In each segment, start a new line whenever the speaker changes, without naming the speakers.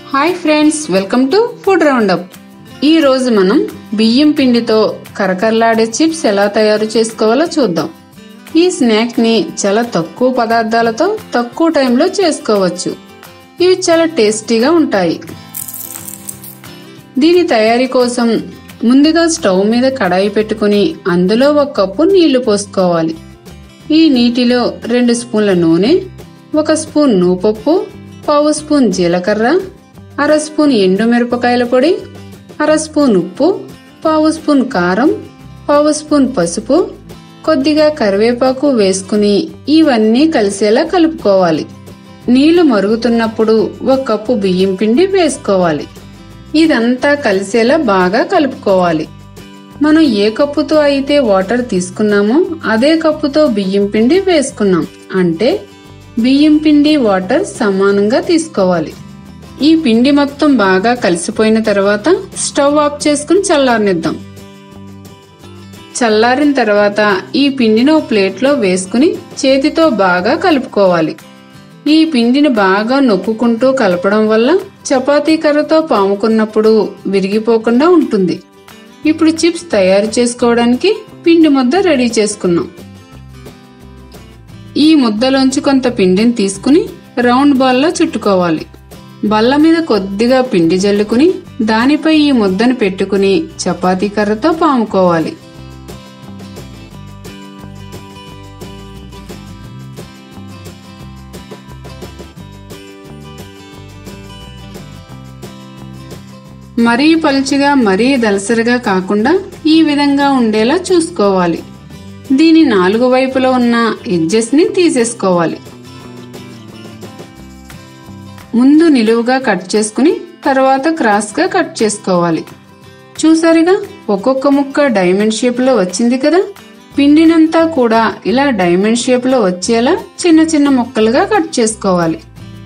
hi friends welcome to food roundup ఈ రోజు మనం బియ్యం పిండితో కరకరలాడే చిప్స్ ఎలా తయారు చేసుకోవాలో చూద్దాం ఈ స్నాక్ ని చాలా తక్కువ పదార్థాలతో తక్కువ టైంలో చేసుకోవచ్చు ఇవి చాలా టేస్టీగా ఉంటాయి దీని తయారీ కోసం ముందుగా స్టవ్ మీద కడాయి పెట్టుకుని అందులో ఒక కప్పు నీళ్లు పోసుకోవాలి ఈ నీటిలో రెండు స్పూన్ల నూనె ఒక స్పూన్ నూపప్పు పావు స్పూన్ జీలకర్ర అర స్పూన్ ఎండు మిరపకాయల పొడి అర స్పూన్ ఉప్పు పావు స్పూన్ కారం పావు స్పూన్ పసుపు కొద్దిగా కరివేపాకు వేసుకుని ఇవన్నీ కలిసేలా కలుపుకోవాలి నీళ్లు మరుగుతున్నప్పుడు ఒక కప్పు బియ్యం పిండి వేసుకోవాలి ఇదంతా కలిసేలా బాగా కలుపుకోవాలి మనం ఏ కప్పుతో అయితే వాటర్ తీసుకున్నామో అదే కప్పుతో బియ్యం పిండి వేసుకున్నాం అంటే బియ్యం పిండి వాటర్ సమానంగా తీసుకోవాలి ఈ పిండి మొత్తం బాగా కలిసిపోయిన తర్వాత స్టవ్ ఆఫ్ చేసుకుని చల్లారనిద్దాం చల్లారిన తర్వాత ఈ పిండిని ఓ ప్లేట్లో వేసుకుని చేతితో బాగా కలుపుకోవాలి ఈ పిండిని బాగా నొక్కుకుంటూ కలపడం వల్ల చపాతీ కర్రతో పాముకున్నప్పుడు విరిగిపోకుండా ఉంటుంది ఇప్పుడు చిప్స్ తయారు చేసుకోవడానికి పిండి ముద్ద రెడీ చేసుకున్నాం ఈ ముద్దలోంచి కొంత పిండిని తీసుకుని రౌండ్ బాల్లో చుట్టుకోవాలి బల్ల మీద కొద్దిగా పిండి జల్లుకుని దానిపై ఈ ముద్దను పెట్టుకుని చపాతీ కర్రతో పాముకోవాలి మరీ పలుచగా మరీ దలసరిగా కాకుండా ఈ విధంగా ఉండేలా చూసుకోవాలి దీని నాలుగు వైపులా ఉన్న ఎడ్జెస్ ని తీసేసుకోవాలి ముందు నిలువుగా కట్ చేసుకుని తర్వాత క్రాస్ గా కట్ చేసుకోవాలి చూసారుగా ఒక్కొక్క ముక్క డైమండ్ షేప్ లో వచ్చింది కదా పిండినంతా కూడా ఇలా డైమండ్ షేప్ లో వచ్చేలా చిన్న చిన్న ముక్కలుగా కట్ చేసుకోవాలి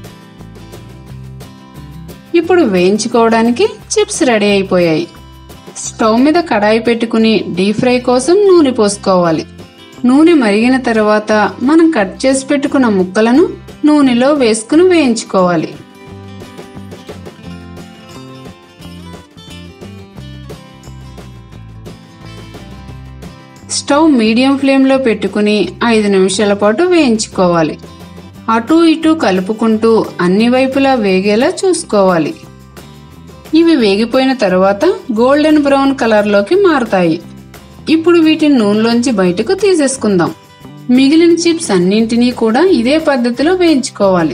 ఇప్పుడు వేయించుకోవడానికి చిప్స్ రెడీ అయిపోయాయి స్టవ్ మీద కడాయి పెట్టుకుని డీప్ ఫ్రై కోసం నూనె పోసుకోవాలి నూనె మరిగిన తర్వాత మనం కట్ చేసి పెట్టుకున్న ముక్కలను నూనెలో వేసుకుని వేయించుకోవాలి స్టవ్ మీడియం ఫ్లేమ్లో పెట్టుకుని ఐదు నిమిషాల పాటు వేయించుకోవాలి అటు ఇటు కలుపుకుంటూ అన్ని వైపులా వేగేలా చూసుకోవాలి ఇవి వేగిపోయిన తర్వాత గోల్డెన్ బ్రౌన్ కలర్లోకి మారుతాయి ఇప్పుడు వీటిని నూనెలోంచి బయటకు తీసేసుకుందాం మిగిలిన చిప్స్ అన్నింటినీ కూడా ఇదే పద్ధతిలో వేయించుకోవాలి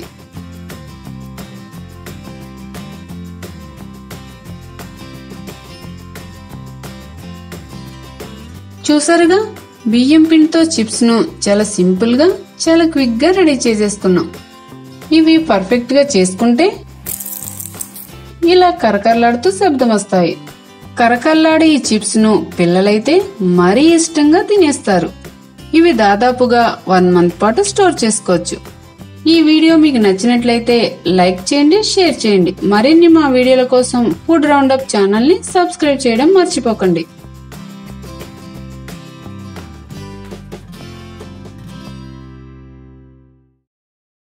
చూసారుగా బియ్యం పిండితో చిప్స్ ను చాలా సింపుల్ గా చాలా క్విక్ గా రెడీ చేసేసుకున్నాం ఇవి పర్ఫెక్ట్ గా చేసుకుంటే ఇలా కరకరలాడుతూ శబ్దం వస్తాయి కరకరలాడే ఈ చిప్స్ ను పిల్లలైతే మరీ ఇష్టంగా తినేస్తారు ఇవి దాదాపుగా వన్ మంత్ పాటు స్టోర్ చేసుకోవచ్చు ఈ వీడియో మీకు నచ్చినట్లయితే లైక్ చేయండి షేర్ చేయండి మరిన్ని మా వీడియోల కోసం ఫుడ్ రౌండప్ ఛానల్ ని సబ్స్క్రైబ్ చేయడం మర్చిపోకండి